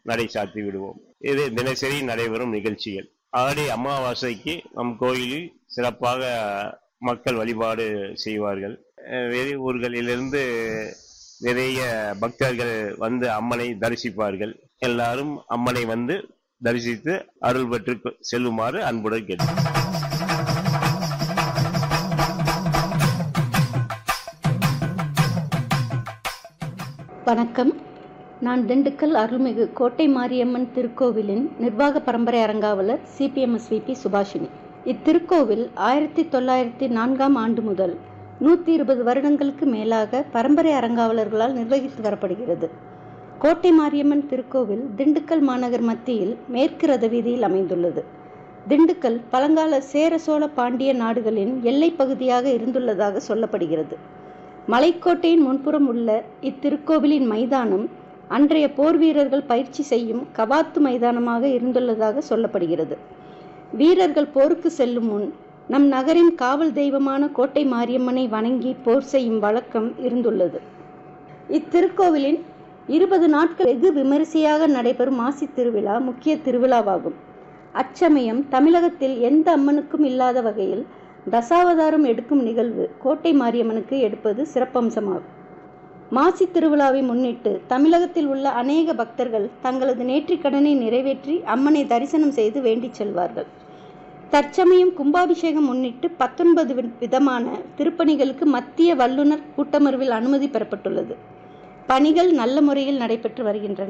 நடை சாத்தி விடுவோம் இது தினசரி நடைபெறும் நிகழ்ச்சிகள் ஆடி அமாவாசைக்கு நம் கோயிலில் சிறப்பாக மக்கள் வழிபாடு செய்வார்கள் அஹ் வெளி ஊர்களிலிருந்து நிறைய பக்தர்கள் வந்து அம்மனை தரிசிப்பார்கள் எல்லாரும் அம்மனை வந்து தரிசித்து அருள் பெற்று செல்லுமாறு அன்புடன் கேட்டு வணக்கம் நான் திண்டுக்கல் அருள்மிகு கோட்டை மாரியம்மன் திருக்கோவிலின் நிர்வாக பரம்பரை அரங்காவலர் சிபிஎம்எஸ்விபி சுபாஷினி இத்திருக்கோவில் ஆயிரத்தி தொள்ளாயிரத்தி நான்காம் ஆண்டு முதல் நூற்றி இருபது வருடங்களுக்கு மேலாக பரம்பரை அரங்காவலர்களால் நிர்வகித்து வரப்படுகிறது கோட்டை மாரியம்மன் திருக்கோவில் திண்டுக்கல் மாநகர் மத்தியில் மேற்கு ரத வீதியில் அமைந்துள்ளது திண்டுக்கல் பழங்கால சேர சோழ பாண்டிய நாடுகளின் எல்லைப் பகுதியாக இருந்துள்ளதாக சொல்லப்படுகிறது மலைக்கோட்டையின் முன்புறம் உள்ள இத்திருக்கோவிலின் மைதானம் அன்றைய போர் வீரர்கள் பயிற்சி செய்யும் கவாத்து மைதானமாக இருந்துள்ளதாக சொல்லப்படுகிறது வீரர்கள் போருக்கு செல்லும் முன் நம் நகரின் காவல் தெய்வமான கோட்டை மாரியம்மனை வணங்கி போர் செய்யும் வழக்கம் இருந்துள்ளது இத்திருக்கோவிலின் இருபது நாட்கள் வெகு விமரிசையாக நடைபெறும் மாசி திருவிழா முக்கிய திருவிழாவாகும் அச்சமயம் தமிழகத்தில் எந்த அம்மனுக்கும் இல்லாத வகையில் தசாவதாரம் எடுக்கும் நிகழ்வு கோட்டை மாரியம்மனுக்கு எடுப்பது சிறப்பம்சமாகும் மாசி திருவிழாவை முன்னிட்டு தமிழகத்தில் உள்ள அநேக பக்தர்கள் தங்களது நேற்றிக்கடனை நிறைவேற்றி அம்மனை தரிசனம் செய்து வேண்டிச் செல்வார்கள் தற்சமயம் கும்பாபிஷேகம் முன்னிட்டு பத்தொன்பது விதமான திருப்பணிகளுக்கு மத்திய வல்லுநர் கூட்டமர்வில் அனுமதி பெறப்பட்டுள்ளது பணிகள் நல்ல முறையில் நடைபெற்று வருகின்றன